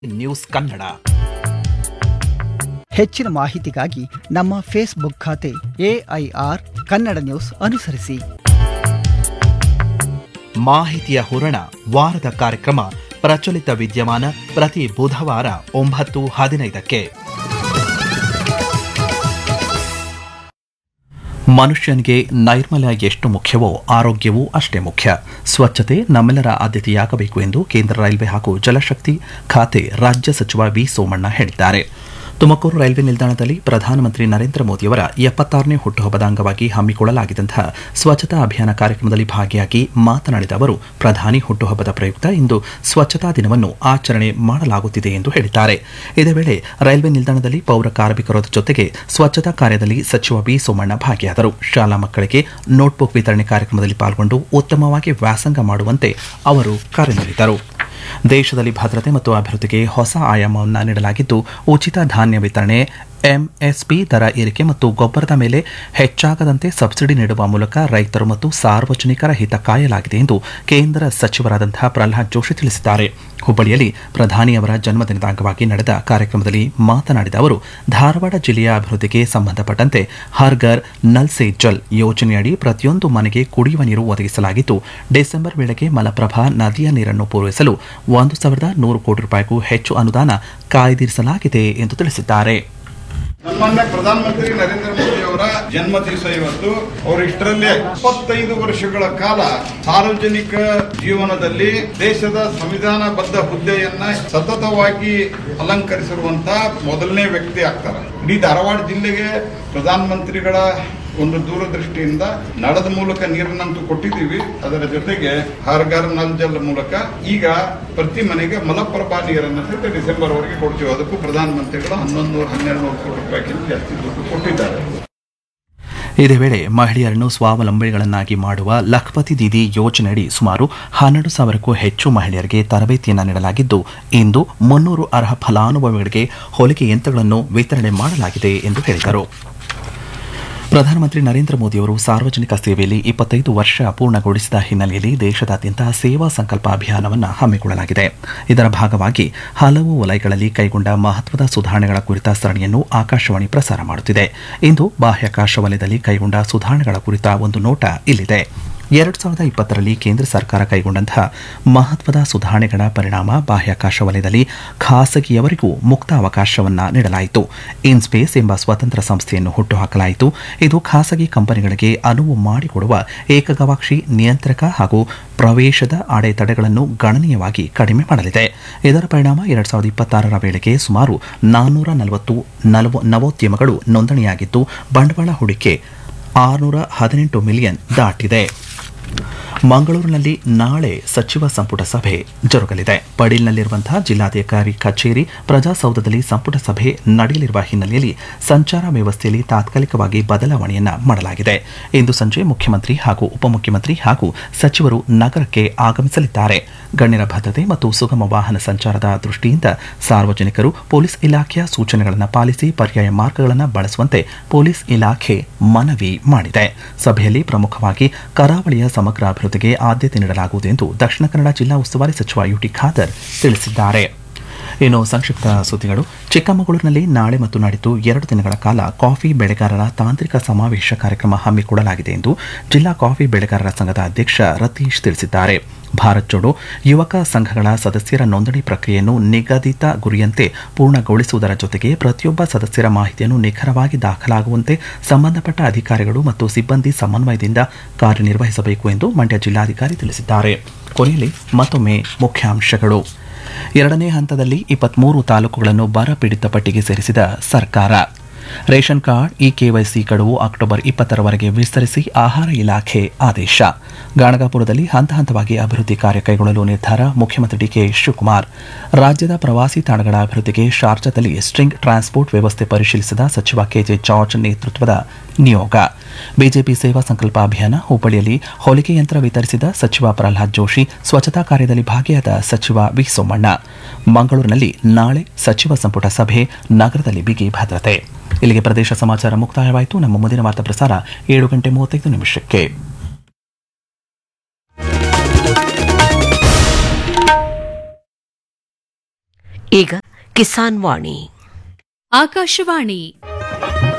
news Kannada ಹೆಚ್ಚಿನ ಮಾಹಿತಿಗಾಗಿ ನಮ್ಮ ಫೇಸ್ಬುಕ್ ಖಾತೆ ಎಐಆರ್ ಕನ್ನಡ ನ್ಯೂಸ್ ಅನುಸರಿಸಿ ಮಾಹಿತಿಯ ಹೂರಣ ವಾರದ ಕಾರ್ಯಕ್ರಮ ಪ್ರಚಲಿತ ವಿದ್ಯಮಾನ ಪ್ರತಿ ಬುಧವಾರ ಒಂಬತ್ತು ಹದಿನೈದಕ್ಕೆ ಮನುಷ್ಯನಿಗೆ ನೈರ್ಮಲ್ಯ ಎಷ್ಟು ಮುಖ್ಯವೋ ಆರೋಗ್ಯವೂ ಅಷ್ಟೇ ಮುಖ್ಯ ಸ್ವಚ್ಛತೆ ನಮ್ಮೆಲ್ಲರ ಆದ್ಯತೆಯಾಗಬೇಕು ಎಂದು ಕೇಂದ್ರ ರೈಲ್ವೆ ಹಾಗೂ ಜಲಶಕ್ತಿ ಖಾತೆ ರಾಜ್ಯ ಸಚಿವ ವಿ ಸೋಮಣ್ಣ ಹೇಳಿದ್ದಾರೆ ತುಮಕೂರು ರೈಲ್ವೆ ನಿಲ್ದಾಣದಲ್ಲಿ ಪ್ರಧಾನಮಂತ್ರಿ ನರೇಂದ್ರ ಮೋದಿಯವರ ಎಪ್ಪತ್ತಾರನೇ ಹುಟ್ಟುಹಬ್ಬದ ಅಂಗವಾಗಿ ಹಮ್ಮಿಕೊಳ್ಳಲಾಗಿದ್ದಂತಹ ಸ್ವಚ್ಛತಾ ಅಭಿಯಾನ ಕಾರ್ಯಕ್ರಮದಲ್ಲಿ ಭಾಗಿಯಾಗಿ ಮಾತನಾಡಿದ ಅವರು ಪ್ರಧಾನಿ ಹುಟ್ಟುಹಬ್ಬದ ಪ್ರಯುಕ್ತ ಇಂದು ಸ್ವಚ್ಛತಾ ದಿನವನ್ನು ಆಚರಣೆ ಮಾಡಲಾಗುತ್ತಿದೆ ಎಂದು ಹೇಳಿದ್ದಾರೆ ಇದೇ ವೇಳೆ ರೈಲ್ವೆ ನಿಲ್ದಾಣದಲ್ಲಿ ಪೌರ ಕಾರ್ಮಿಕರ ಜೊತೆಗೆ ಸ್ವಚ್ಛತಾ ಕಾರ್ಯದಲ್ಲಿ ಸಚಿವ ವಿ ಸೋಮಣ್ಣ ಭಾಗಿಯಾದರು ಶಾಲಾ ಮಕ್ಕಳಿಗೆ ನೋಟ್ಬುಕ್ ವಿತರಣೆ ಕಾರ್ಯಕ್ರಮದಲ್ಲಿ ಪಾಲ್ಗೊಂಡು ಉತ್ತಮವಾಗಿ ವ್ಯಾಸಂಗ ಮಾಡುವಂತೆ ಅವರು ಕರೆ ನೀಡಿದರು ದೇಶದಲ್ಲಿ ಭದ್ರತೆ ಮತ್ತು ಅಭಿವೃದ್ಧಿಗೆ ಹೊಸ ಆಯಾಮವನ್ನು ನೀಡಲಾಗಿದ್ದು ಉಚಿತ ಧಾನ್ಯ ವಿತರಣೆ ಎಂಎಸ್ಪಿ ದರ ಏರಿಕೆ ಮತ್ತು ಗೊಬ್ಬರದ ಮೇಲೆ ಹೆಚ್ಚಾಗದಂತೆ ಸಬ್ಸಿಡಿ ನೀಡುವ ಮೂಲಕ ರೈತರು ಮತ್ತು ಸಾರ್ವಜನಿಕರ ಹಿತ ಕಾಯಲಾಗಿದೆ ಎಂದು ಕೇಂದ್ರ ಸಚಿವರಾದಂತಹ ಪ್ರಹ್ಲಾದ್ ಜೋಶಿ ತಿಳಿಸಿದ್ದಾರೆ ಹುಬ್ಬಳ್ಳಿಯಲ್ಲಿ ಪ್ರಧಾನಿಯವರ ಜನ್ಮದಿನದ ಅಂಗವಾಗಿ ನಡೆದ ಕಾರ್ಯಕ್ರಮದಲ್ಲಿ ಮಾತನಾಡಿದ ಅವರು ಧಾರವಾಡ ಜಿಲ್ಲೆಯ ಅಭಿವೃದ್ಧಿಗೆ ಸಂಬಂಧಪಟ್ಟಂತೆ ಹರ್ಗರ್ ನಲ್ ಸೇ ಜಲ್ ಯೋಜನೆಯಡಿ ಪ್ರತಿಯೊಂದು ಮನೆಗೆ ಕುಡಿಯುವ ನೀರು ಒದಗಿಸಲಾಗಿದ್ದು ಡಿಸೆಂಬರ್ ವೇಳೆಗೆ ಮಲಪ್ರಭಾ ನದಿಯ ನೀರನ್ನು ಪೂರೈಸಲು ಒಂದು ಸಾವಿರದ ನೂರು ಕೋಟಿ ರೂಪಾಯಿಗೂ ಹೆಚ್ಚು ಅನುದಾನ ಕಾಯ್ದಿರಿಸಲಾಗಿದೆ ಎಂದು ತಿಳಿಸಿದ್ದಾರೆ ಸನ್ಮಾನ್ಯ ಪ್ರಧಾನಮಂತ್ರಿ ನರೇಂದ್ರ ಮೋದಿ ಅವರ ಜನ್ಮ ದಿವಸ ಇವತ್ತು ಅವರು ಇಷ್ಟರಲ್ಲೇ ಇಪ್ಪತ್ತೈದು ವರ್ಷಗಳ ಕಾಲ ಸಾರ್ವಜನಿಕ ಜೀವನದಲ್ಲಿ ದೇಶದ ಸಂವಿಧಾನಬದ್ಧ ಹುದ್ದೆಯನ್ನ ಸತತವಾಗಿ ಅಲಂಕರಿಸಿರುವಂತ ಮೊದಲನೇ ವ್ಯಕ್ತಿ ಆಗ್ತಾರೆ ಇಡೀ ಧಾರವಾಡ ಜಿಲ್ಲೆಗೆ ಪ್ರಧಾನಮಂತ್ರಿಗಳ ಒಂದು ದೂರದೃಷ್ಟಿಯಿಂದ ನಳದ ಮೂಲಕ ನೀರನ್ನಂತೂ ಕೊಟ್ಟಿದ್ದೀವಿ ಅದರ ಜೊತೆಗೆ ಹರ್ಗರ್ ನಲ್ ಜಲ್ ಮೂಲಕ ಈಗ ಪ್ರತಿ ಮನೆಗೆ ಮಲಪ್ರಭಾ ನೀರನ್ನು ಸಹಿತ ಡಿಸೆಂಬರ್ ವರೆಗೆ ಕೊಡ್ತೀವಿ ಅದಕ್ಕೂ ಪ್ರಧಾನಮಂತ್ರಿಗಳು ಹನ್ನೊಂದು ನೂರ ಹನ್ನೆರಡು ನೂರು ಕೋಟಿ ರೂಪಾಯಿಗಿಂತ ಜಾಸ್ತಿ ದುಡ್ಡು ಕೊಟ್ಟಿದ್ದಾರೆ ಇದೇ ವೇಳೆ ಮಹಿಳೆಯರನ್ನು ಸ್ವಾವಲಂಬಿಗಳನ್ನಾಗಿ ಮಾಡುವ ಲಖಪತಿ ದೀದಿ ಯೋಜನೆಯಡಿ ಸುಮಾರು ಹನ್ನೆರಡು ಸಾವಿರಕ್ಕೂ ಹೆಚ್ಚು ಮಹಿಳೆಯರಿಗೆ ತರಬೇತಿಯನ್ನು ನೀಡಲಾಗಿದ್ದು ಇಂದು ಮುನ್ನೂರು ಅರ್ಹ ಫಲಾನುಭವಿಗಳಿಗೆ ಹೊಲಿಗೆ ಯಂತ್ರಗಳನ್ನು ವಿತರಣೆ ಮಾಡಲಾಗಿದೆ ಎಂದು ಹೇಳಿದರು ಪ್ರಧಾನಮಂತ್ರಿ ನರೇಂದ್ರ ಮೋದಿಯವರು ಸಾರ್ವಜನಿಕ ಸೇವೆಯಲ್ಲಿ ಇಪ್ಪತ್ತೈದು ವರ್ಷ ಪೂರ್ಣಗೊಳಿಸಿದ ಹಿನ್ನೆಲೆಯಲ್ಲಿ ದೇಶದಾದ್ಯಂತ ಸೇವಾ ಸಂಕಲ್ಪ ಅಭಿಯಾನವನ್ನು ಹಮ್ಮಿಕೊಳ್ಳಲಾಗಿದೆ ಇದರ ಭಾಗವಾಗಿ ಹಲವು ವಲಯಗಳಲ್ಲಿ ಕೈಗೊಂಡ ಮಹತ್ವದ ಸುಧಾರಣೆಗಳ ಕುರಿತ ಸರಣಿಯನ್ನು ಆಕಾಶವಾಣಿ ಪ್ರಸಾರ ಮಾಡುತ್ತಿದೆ ಇಂದು ಬಾಹ್ಯಾಕಾಶ ವಲಯದಲ್ಲಿ ಕೈಗೊಂಡ ಸುಧಾರಣೆಗಳ ಕುರಿತ ಒಂದು ನೋಟ ಇಲ್ಲಿದೆ ಎರಡು ಸಾವಿರದ ಇಪ್ಪತ್ತರಲ್ಲಿ ಕೇಂದ್ರ ಸರ್ಕಾರ ಕೈಗೊಂಡಂತಹ ಮಹತ್ವದ ಸುಧಾರಣೆಗಳ ಪರಿಣಾಮ ಬಾಹ್ಯಾಕಾಶ ವಲಯದಲ್ಲಿ ಖಾಸಗಿಯವರಿಗೂ ಮುಕ್ತ ಅವಕಾಶವನ್ನು ನೀಡಲಾಯಿತು ಇನ್ಸ್ಪೇಸ್ ಎಂಬ ಸ್ವತಂತ್ರ ಸಂಸ್ಥೆಯನ್ನು ಹುಟ್ಟುಹಾಕಲಾಯಿತು ಇದು ಖಾಸಗಿ ಕಂಪನಿಗಳಿಗೆ ಅನುವು ಮಾಡಿಕೊಡುವ ಏಕಗವಾಕ್ಷಿ ನಿಯಂತ್ರಕ ಹಾಗೂ ಪ್ರವೇಶದ ಅಡೆತಡೆಗಳನ್ನು ಗಣನೀಯವಾಗಿ ಕಡಿಮೆ ಮಾಡಲಿದೆ ಇದರ ಪರಿಣಾಮ ಎರಡು ಸಾವಿರದ ಇಪ್ಪತ್ತಾರರ ವೇಳೆಗೆ ಸುಮಾರು ನಾನ್ನೂರ ನಲವತ್ತು ನಲವ ನವೋದ್ಯಮಗಳು ನೋಂದಣಿಯಾಗಿದ್ದು ಬಂಡವಾಳ ಹೂಡಿಕೆ ಆರುನೂರ ಹದಿನೆಂಟು ಮಿಲಿಯನ್ ದಾಟಿದೆ ಮಂಗಳೂರಿನಲ್ಲಿ ನಾಳೆ ಸಚಿವ ಸಂಪುಟ ಸಭೆ ಜರುಗಲಿದೆ ಪಡೀಲ್ನಲ್ಲಿರುವಂತಹ ಜಿಲ್ಲಾಧಿಕಾರಿ ಕಚೇರಿ ಪ್ರಜಾಸೌಧದಲ್ಲಿ ಸಂಪುಟ ಸಭೆ ನಡೆಯಲಿರುವ ಹಿನ್ನೆಲೆಯಲ್ಲಿ ಸಂಚಾರ ವ್ಯವಸ್ಥೆಯಲ್ಲಿ ತಾತ್ಕಾಲಿಕವಾಗಿ ಬದಲಾವಣೆಯನ್ನ ಮಾಡಲಾಗಿದೆ ಇಂದು ಸಂಜೆ ಮುಖ್ಯಮಂತ್ರಿ ಹಾಗೂ ಉಪಮುಖ್ಯಮಂತ್ರಿ ಹಾಗೂ ಸಚಿವರು ನಗರಕ್ಕೆ ಆಗಮಿಸಲಿದ್ದಾರೆ ಗಣ್ಯರ ಭದ್ರತೆ ಮತ್ತು ಸುಗಮ ವಾಹನ ಸಂಚಾರದ ದೃಷ್ಟಿಯಿಂದ ಸಾರ್ವಜನಿಕರು ಪೊಲೀಸ್ ಇಲಾಖೆಯ ಸೂಚನೆಗಳನ್ನು ಪಾಲಿಸಿ ಪರ್ಯಾಯ ಮಾರ್ಗಗಳನ್ನು ಬಳಸುವಂತೆ ಪೊಲೀಸ್ ಇಲಾಖೆ ಮನವಿ ಮಾಡಿದೆ ಸಭೆಯಲ್ಲಿ ಪ್ರಮುಖವಾಗಿ ಕರಾವಳಿಯ ಸಮಗ್ರ ಅಭಿವೃದ್ಧಿಗೆ ಆದ್ಯತೆ ನೀಡಲಾಗುವುದು ಎಂದು ದಕ್ಷಿಣ ಕನ್ನಡ ಜಿಲ್ಲಾ ಉಸ್ತುವಾರಿ ಸಚಿವ ಯುಟಿ ಖಾದರ್ ತಿಳಿಸಿದ್ದಾರೆ ಇನ್ನು ಸಂಕ್ಷಿಪ್ತ ಸುದ್ದಿಗಳು ಚಿಕ್ಕಮಗಳೂರಿನಲ್ಲಿ ನಾಳೆ ಮತ್ತು ನಾಡಿದ್ದು ಎರಡು ದಿನಗಳ ಕಾಲ ಕಾಫಿ ಬೆಳೆಗಾರರ ತಾಂತ್ರಿಕ ಸಮಾವೇಶ ಕಾರ್ಯಕ್ರಮ ಹಮ್ಮಿಕೊಳ್ಳಲಾಗಿದೆ ಎಂದು ಜಿಲ್ಲಾ ಕಾಫಿ ಬೆಳೆಗಾರರ ಸಂಘದ ಅಧ್ಯಕ್ಷ ರತೀಶ್ ತಿಳಿಸಿದ್ದಾರೆ ಭಾರತ್ ಜೋಡೋ ಯುವಕ ಸಂಘಗಳ ಸದಸ್ಯರ ನೋಂದಣಿ ಪ್ರಕ್ರಿಯೆಯನ್ನು ನಿಗದಿತ ಗುರಿಯಂತೆ ಪೂರ್ಣಗೊಳಿಸುವುದರ ಜೊತೆಗೆ ಪ್ರತಿಯೊಬ್ಬ ಸದಸ್ಯರ ಮಾಹಿತಿಯನ್ನು ನಿಖರವಾಗಿ ದಾಖಲಾಗುವಂತೆ ಸಂಬಂಧಪಟ್ಟ ಅಧಿಕಾರಿಗಳು ಮತ್ತು ಸಿಬ್ಬಂದಿ ಸಮನ್ವಯದಿಂದ ಕಾರ್ಯನಿರ್ವಹಿಸಬೇಕು ಎಂದು ಮಂಡ್ಯ ಜಿಲ್ಲಾಧಿಕಾರಿ ತಿಳಿಸಿದ್ದಾರೆ ಕೊನೆಯಲ್ಲಿ ಮತ್ತೊಮ್ಮೆ ಮುಖ್ಯಾಂಶಗಳು ಎರಡನೇ ಹಂತದಲ್ಲಿ ಇಪ್ಪತ್ಮೂರು ತಾಲೂಕುಗಳನ್ನು ಬರ ಪೀಡಿತ ಪಟ್ಟಿಗೆ ಸೇರಿಸಿದ ಸರ್ಕಾರ ರೇಷನ್ ಕಾರ್ಡ್ ಇ ಕೆವೈಸಿ ಗಡುವು ಅಕ್ಟೋಬರ್ ಇಪ್ಪತ್ತರವರೆಗೆ ವಿಸ್ತರಿಸಿ ಆಹಾರ ಇಲಾಖೆ ಆದೇಶ ಗಾಣಗಾಪುರದಲ್ಲಿ ಹಂತ ಹಂತವಾಗಿ ಅಭಿವೃದ್ಧಿ ಕಾರ್ಯ ಕೈಗೊಳ್ಳಲು ನಿರ್ಧಾರ ಮುಖ್ಯಮಂತ್ರಿ ಡಿಕೆ ಶಿವಕುಮಾರ್ ರಾಜ್ಯದ ಪ್ರವಾಸಿ ತಾಣಗಳ ಅಭಿವೃದ್ಧಿಗೆ ಶಾರ್ಜಾದಲ್ಲಿ ಸ್ಟ್ರಿಂಗ್ ಟ್ರಾನ್ಸ್ಪೋರ್ಟ್ ವ್ಯವಸ್ಥೆ ಪರಿಶೀಲಿಸಿದ ಸಚಿವ ಕೆಜೆ ಜಾರ್ಜ್ ನೇತೃತ್ವದ ನಿಯೋಗ ಬಿಜೆಪಿ ಸೇವಾ ಸಂಕಲ್ಪ ಅಭಿಯಾನ ಹುಬ್ಬಳ್ಳಿಯಲ್ಲಿ ಹೊಲಿಗೆ ಯಂತ್ರ ವಿತರಿಸಿದ ಸಚಿವ ಪ್ರಹ್ಲಾದ್ ಜೋಶಿ ಸ್ವಚ್ಛತಾ ಕಾರ್ಯದಲ್ಲಿ ಭಾಗಿಯಾದ ಸಚಿವ ವಿ ಸೋಮಣ್ಣ ಮಂಗಳೂರಿನಲ್ಲಿ ನಾಳೆ ಸಚಿವ ಸಂಪುಟ ಸಭೆ ನಗರದಲ್ಲಿ ಬಿಗಿ ಭದ್ರತೆ ಇಲ್ಲಿಗೆ ಪ್ರದೇಶ ಸಮಾಚಾರ ಮುಕ್ತಾಯವಾಯಿತು ನಮ್ಮ ಮುಂದಿನ ವಾರ್ತಾ ಪ್ರಸಾರ ಏಳು ಗಂಟೆ ಮೂವತ್ತೈದು ನಿಮಿಷಕ್ಕೆ ಈಗ ಕಿಸಾನ್ ವಾಣಿ ಆಕಾಶವಾಣಿ